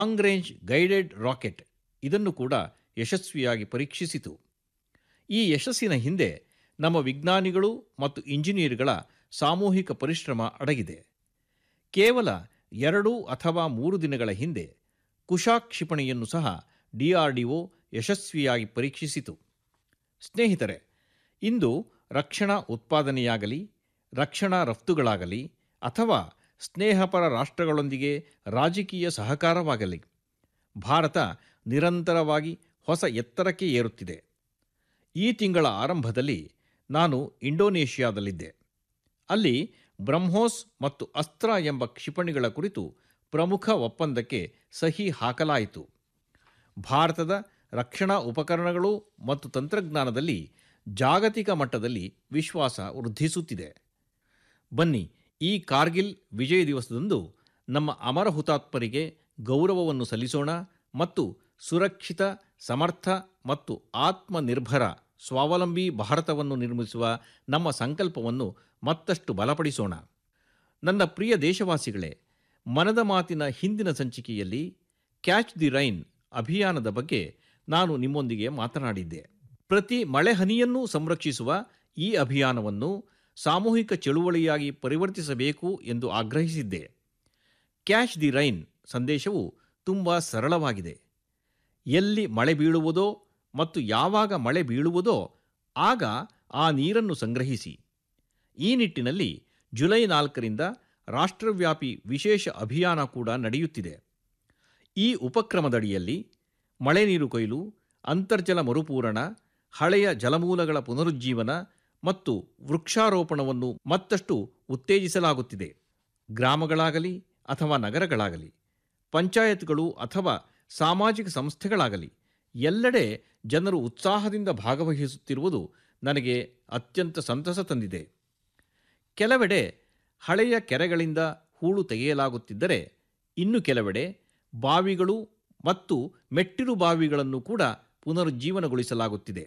long range guided rocket ಇದನ್ನು ಕೂಡ ಯಶಸ್ವಿಯಾಗಿ ಪರೀಕ್ಷಿಸಿತು ಈ ಯಶಸ್ಸಿನ ಹಿಂದೆ ನಮ್ಮ ವಿಜ್ಞಾನಿಗಳು ಮತ್ತು ಇಂಜಿನಿಯರ್ಗಳ ಸಾಮೂಹಿಕ ಪರಿಶ್ರಮ ಅಡಗಿದೆ ಕೇವಲ ಎರಡು ಅಥವಾ ಮೂರು ದಿನಗಳ ಹಿಂದೆ ಕುಶಾ ಕ್ಷಿಪಣಿಯನ್ನು ಸಹ ಡಿಆರ್ಡಿಒ ಯಶಸ್ವಿಯಾಗಿ ಪರೀಕ್ಷಿಸಿತು ಸ್ನೇಹಿತರೆ ಇಂದು ರಕ್ಷಣಾ ಉತ್ಪಾದನೆಯಾಗಲಿ ರಕ್ಷಣಾ ರಫ್ತುಗಳಾಗಲಿ ಅಥವಾ ಸ್ನೇಹಪರ ರಾಷ್ಟ್ರಗಳೊಂದಿಗೆ ರಾಜಕೀಯ ಸಹಕಾರವಾಗಲಿ ಭಾರತ ನಿರಂತರವಾಗಿ ಹೊಸ ಎತ್ತರಕ್ಕೆ ಏರುತ್ತಿದೆ ಈ ತಿಂಗಳ ಆರಂಭದಲ್ಲಿ ನಾನು ಇಂಡೋನೇಷ್ಯಾದಲ್ಲಿದ್ದೆ ಅಲ್ಲಿ ಬ್ರಹ್ಮೋಸ್ ಮತ್ತು ಅಸ್ತ್ರ ಎಂಬ ಕ್ಷಿಪಣಿಗಳ ಕುರಿತು ಪ್ರಮುಖ ಒಪ್ಪಂದಕ್ಕೆ ಸಹಿ ಹಾಕಲಾಯಿತು ಭಾರತದ ರಕ್ಷಣಾ ಉಪಕರಣಗಳು ಮತ್ತು ತಂತ್ರಜ್ಞಾನದಲ್ಲಿ ಜಾಗತಿಕ ಮಟ್ಟದಲ್ಲಿ ವಿಶ್ವಾಸ ವೃದ್ಧಿಸುತ್ತಿದೆ ಬನ್ನಿ ಈ ಕಾರ್ಗಿಲ್ ವಿಜಯ ದಿವಸದಂದು ನಮ್ಮ ಅಮರ ಹುತಾತ್ಮರಿಗೆ ಗೌರವವನ್ನು ಸಲ್ಲಿಸೋಣ ಮತ್ತು ಸುರಕ್ಷಿತ ಸಮರ್ಥ ಮತ್ತು ಆತ್ಮನಿರ್ಭರ ಸ್ವಾವಲಂಬಿ ಭಾರತವನ್ನು ನಿರ್ಮಿಸುವ ನಮ್ಮ ಸಂಕಲ್ಪವನ್ನು ಮತ್ತಷ್ಟು ಬಲಪಡಿಸೋಣ ನನ್ನ ಪ್ರಿಯ ದೇಶವಾಸಿಗಳೇ ಮನದ ಮಾತಿನ ಹಿಂದಿನ ಸಂಚಿಕೆಯಲ್ಲಿ ಕ್ಯಾಚ್ ದಿ ರೈನ್ ಅಭಿಯಾನದ ಬಗ್ಗೆ ನಾನು ನಿಮ್ಮೊಂದಿಗೆ ಮಾತನಾಡಿದ್ದೆ ಪ್ರತಿ ಮಳೆಹನಿಯನ್ನೂ ಸಂರಕ್ಷಿಸುವ ಈ ಅಭಿಯಾನವನ್ನು ಸಾಮೂಹಿಕ ಚಳುವಳಿಯಾಗಿ ಪರಿವರ್ತಿಸಬೇಕು ಎಂದು ಆಗ್ರಹಿಸಿದ್ದೆ ಕ್ಯಾಚ್ ದಿ ರೈನ್ ಸಂದೇಶವು ತುಂಬ ಸರಳವಾಗಿದೆ ಎಲ್ಲಿ ಮಳೆ ಬೀಳುವುದೋ ಮತ್ತು ಯಾವಾಗ ಮಳೆ ಬೀಳುವುದೋ ಆಗ ಆ ನೀರನ್ನು ಸಂಗ್ರಹಿಸಿ ಈ ನಿಟ್ಟಿನಲ್ಲಿ ಜುಲೈ ನಾಲ್ಕರಿಂದ ರಾಷ್ಟ್ರವ್ಯಾಪಿ ವಿಶೇಷ ಅಭಿಯಾನ ಕೂಡ ನಡೆಯುತ್ತಿದೆ ಈ ಉಪಕ್ರಮದಡಿಯಲ್ಲಿ ಮಳೆ ನೀರು ಕೊಯ್ಲು ಅಂತರ್ಜಲ ಮರುಪೂರಣ ಹಳೆಯ ಜಲಮೂಲಗಳ ಪುನರುಜ್ಜೀವನ ಮತ್ತು ವೃಕ್ಷಾರೋಪಣವನ್ನು ಮತ್ತಷ್ಟು ಉತ್ತೇಜಿಸಲಾಗುತ್ತಿದೆ ಗ್ರಾಮಗಳಾಗಲಿ ಅಥವಾ ನಗರಗಳಾಗಲಿ ಪಂಚಾಯತ್ಗಳು ಅಥವಾ ಸಾಮಾಜಿಕ ಸಂಸ್ಥೆಗಳಾಗಲಿ ಎಲ್ಲೆಡೆ ಜನರು ಉತ್ಸಾಹದಿಂದ ಭಾಗವಹಿಸುತ್ತಿರುವುದು ನನಗೆ ಅತ್ಯಂತ ಸಂತಸ ತಂದಿದೆ ಕೆಲವೆಡೆ ಹಳೆಯ ಕೆರೆಗಳಿಂದ ಹೂಳು ತೆಗೆಯಲಾಗುತ್ತಿದ್ದರೆ ಇನ್ನು ಕೆಲವೆಡೆ ಬಾವಿಗಳು ಮತ್ತು ಮೆಟ್ಟಿಲು ಬಾವಿಗಳನ್ನು ಕೂಡ ಪುನರುಜ್ಜೀವನಗೊಳಿಸಲಾಗುತ್ತಿದೆ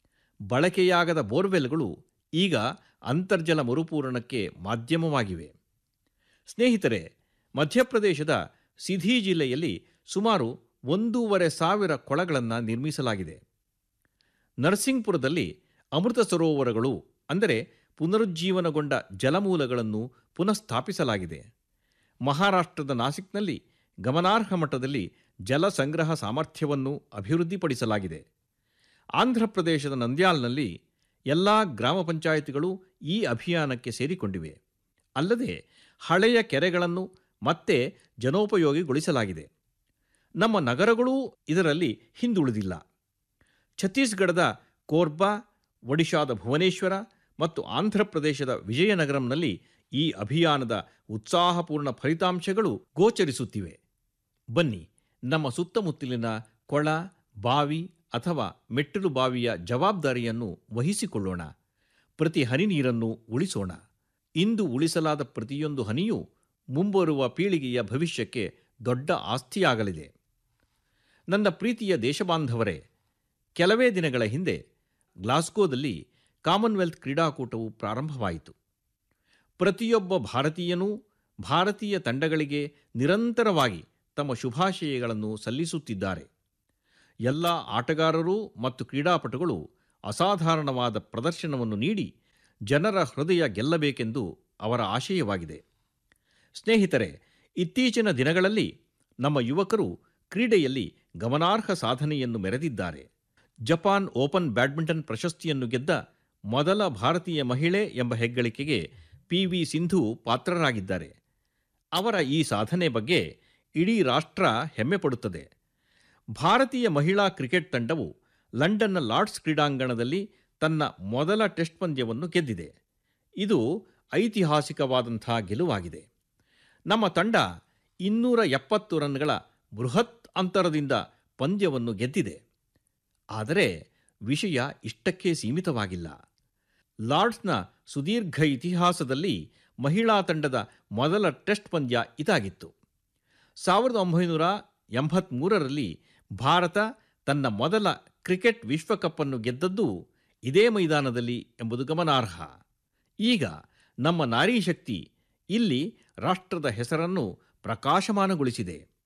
ಬಳಕೆಯಾಗದ ಬೋರ್ವೆಲ್ಗಳು ಈಗ ಅಂತರ್ಜಲ ಮರುಪೂರಣಕ್ಕೆ ಮಾಧ್ಯಮವಾಗಿವೆ ಸ್ನೇಹಿತರೆ ಮಧ್ಯಪ್ರದೇಶದ ಸಿಧಿ ಜಿಲ್ಲೆಯಲ್ಲಿ ಸುಮಾರು ಒಂದೂವರೆ ಸಾವಿರ ಕೊಳಗಳನ್ನು ನಿರ್ಮಿಸಲಾಗಿದೆ ನರಸಿಂಗ್ಪುರದಲ್ಲಿ ಅಮೃತ ಸರೋವರಗಳು ಅಂದರೆ ಪುನರುಜ್ಜೀವನಗೊಂಡ ಜಲಮೂಲಗಳನ್ನು ಪುನಃಸ್ಥಾಪಿಸಲಾಗಿದೆ ಮಹಾರಾಷ್ಟ್ರದ ನಾಸಿಕ್ನಲ್ಲಿ ಗಮನಾರ್ಹ ಮಟ್ಟದಲ್ಲಿ ಜಲ ಸಂಗ್ರಹ ಸಾಮರ್ಥ್ಯವನ್ನು ಅಭಿವೃದ್ಧಿಪಡಿಸಲಾಗಿದೆ ಆಂಧ್ರಪ್ರದೇಶದ ನಂದ್ಯಾಲ್ನಲ್ಲಿ ಎಲ್ಲ ಗ್ರಾಮ ಪಂಚಾಯಿತಿಗಳು ಈ ಅಭಿಯಾನಕ್ಕೆ ಸೇರಿಕೊಂಡಿವೆ ಅಲ್ಲದೆ ಹಳೆಯ ಕೆರೆಗಳನ್ನು ಮತ್ತೆ ಜನೋಪಯೋಗಿಗೊಳಿಸಲಾಗಿದೆ ನಮ್ಮ ನಗರಗಳೂ ಇದರಲ್ಲಿ ಹಿಂದುಳಿದಿಲ್ಲ ಛತ್ತೀಸ್ಗಢದ ಕೋರ್ಬಾ ಒಡಿಶಾದ ಭುವನೇಶ್ವರ ಮತ್ತು ಆಂಧ್ರಪ್ರದೇಶದ ವಿಜಯನಗರಂನಲ್ಲಿ ಈ ಅಭಿಯಾನದ ಉತ್ಸಾಹಪೂರ್ಣ ಫಲಿತಾಂಶಗಳು ಗೋಚರಿಸುತ್ತಿವೆ ಬನ್ನಿ ನಮ್ಮ ಸುತ್ತಮುತ್ತಲಿನ ಕೊಳ ಬಾವಿ ಅಥವಾ ಮೆಟ್ಟಿಲು ಬಾವಿಯ ಜವಾಬ್ದಾರಿಯನ್ನು ವಹಿಸಿಕೊಳ್ಳೋಣ ಪ್ರತಿ ಹನಿ ನೀರನ್ನು ಉಳಿಸೋಣ ಇಂದು ಉಳಿಸಲಾದ ಪ್ರತಿಯೊಂದು ಹನಿಯೂ ಮುಂಬರುವ ಪೀಳಿಗೆಯ ಭವಿಷ್ಯಕ್ಕೆ ದೊಡ್ಡ ಆಸ್ತಿಯಾಗಲಿದೆ ನನ್ನ ಪ್ರೀತಿಯ ದೇಶಬಾಂಧವರೇ ಕೆಲವೇ ದಿನಗಳ ಹಿಂದೆ ಗ್ಲಾಸ್ಗೋದಲ್ಲಿ ಕಾಮನ್ವೆಲ್ತ್ ಕ್ರೀಡಾಕೂಟವು ಪ್ರಾರಂಭವಾಯಿತು ಪ್ರತಿಯೊಬ್ಬ ಭಾರತೀಯನೂ ಭಾರತೀಯ ತಂಡಗಳಿಗೆ ನಿರಂತರವಾಗಿ ತಮ್ಮ ಶುಭಾಶಯಗಳನ್ನು ಸಲ್ಲಿಸುತ್ತಿದ್ದಾರೆ ಎಲ್ಲ ಆಟಗಾರರು ಮತ್ತು ಕ್ರೀಡಾಪಟುಗಳು ಅಸಾಧಾರಣವಾದ ಪ್ರದರ್ಶನವನ್ನು ನೀಡಿ ಜನರ ಹೃದಯ ಗೆಲ್ಲಬೇಕೆಂದು ಅವರ ಆಶಯವಾಗಿದೆ ಸ್ನೇಹಿತರೆ ಇತ್ತೀಚಿನ ದಿನಗಳಲ್ಲಿ ನಮ್ಮ ಯುವಕರು ಕ್ರೀಡೆಯಲ್ಲಿ ಗಮನಾರ್ಹ ಸಾಧನೆಯನ್ನು ಮೆರೆದಿದ್ದಾರೆ ಜಪಾನ್ ಓಪನ್ ಬ್ಯಾಡ್ಮಿಂಟನ್ ಪ್ರಶಸ್ತಿಯನ್ನು ಗೆದ್ದ ಮೊದಲ ಭಾರತೀಯ ಮಹಿಳೆ ಎಂಬ ಹೆಗ್ಗಳಿಕೆಗೆ ಪಿ ವಿ ಸಿಂಧು ಪಾತ್ರರಾಗಿದ್ದಾರೆ ಅವರ ಈ ಸಾಧನೆ ಬಗ್ಗೆ ಇಡೀ ರಾಷ್ಟ್ರ ಹೆಮ್ಮೆಪಡುತ್ತದೆ ಭಾರತೀಯ ಮಹಿಳಾ ಕ್ರಿಕೆಟ್ ತಂಡವು ಲಂಡನ್ನ ಲಾರ್ಡ್ಸ್ ಕ್ರೀಡಾಂಗಣದಲ್ಲಿ ತನ್ನ ಮೊದಲ ಟೆಸ್ಟ್ ಪಂದ್ಯವನ್ನು ಗೆದ್ದಿದೆ ಇದು ಐತಿಹಾಸಿಕವಾದಂಥ ಗೆಲುವಾಗಿದೆ ನಮ್ಮ ತಂಡ ಇನ್ನೂರ ಎಪ್ಪತ್ತು ರನ್ಗಳ ಬೃಹತ್ ಅಂತರದಿಂದ ಪಂದ್ಯವನ್ನು ಗೆದ್ದಿದೆ ಆದರೆ ವಿಷಯ ಇಷ್ಟಕ್ಕೆ ಸೀಮಿತವಾಗಿಲ್ಲ ಲಾರ್ಡ್ಸ್ನ ಸುದೀರ್ಘ ಇತಿಹಾಸದಲ್ಲಿ ಮಹಿಳಾ ತಂಡದ ಮೊದಲ ಟೆಸ್ಟ್ ಪಂದ್ಯ ಇದಾಗಿತ್ತು ಸಾವಿರದ ಒಂಬೈನೂರ ಎಂಬತ್ತ್ಮೂರರಲ್ಲಿ ಭಾರತ ತನ್ನ ಮೊದಲ ಕ್ರಿಕೆಟ್ ವಿಶ್ವಕಪ್ಪನ್ನು ಗೆದ್ದದ್ದು ಇದೇ ಮೈದಾನದಲ್ಲಿ ಎಂಬುದು ಗಮನಾರ್ಹ ಈಗ ನಮ್ಮ ನಾರಿ ಶಕ್ತಿ ಇಲ್ಲಿ ರಾಷ್ಟ್ರದ ಹೆಸರನ್ನು ಪ್ರಕಾಶಮಾನಗೊಳಿಸಿದೆ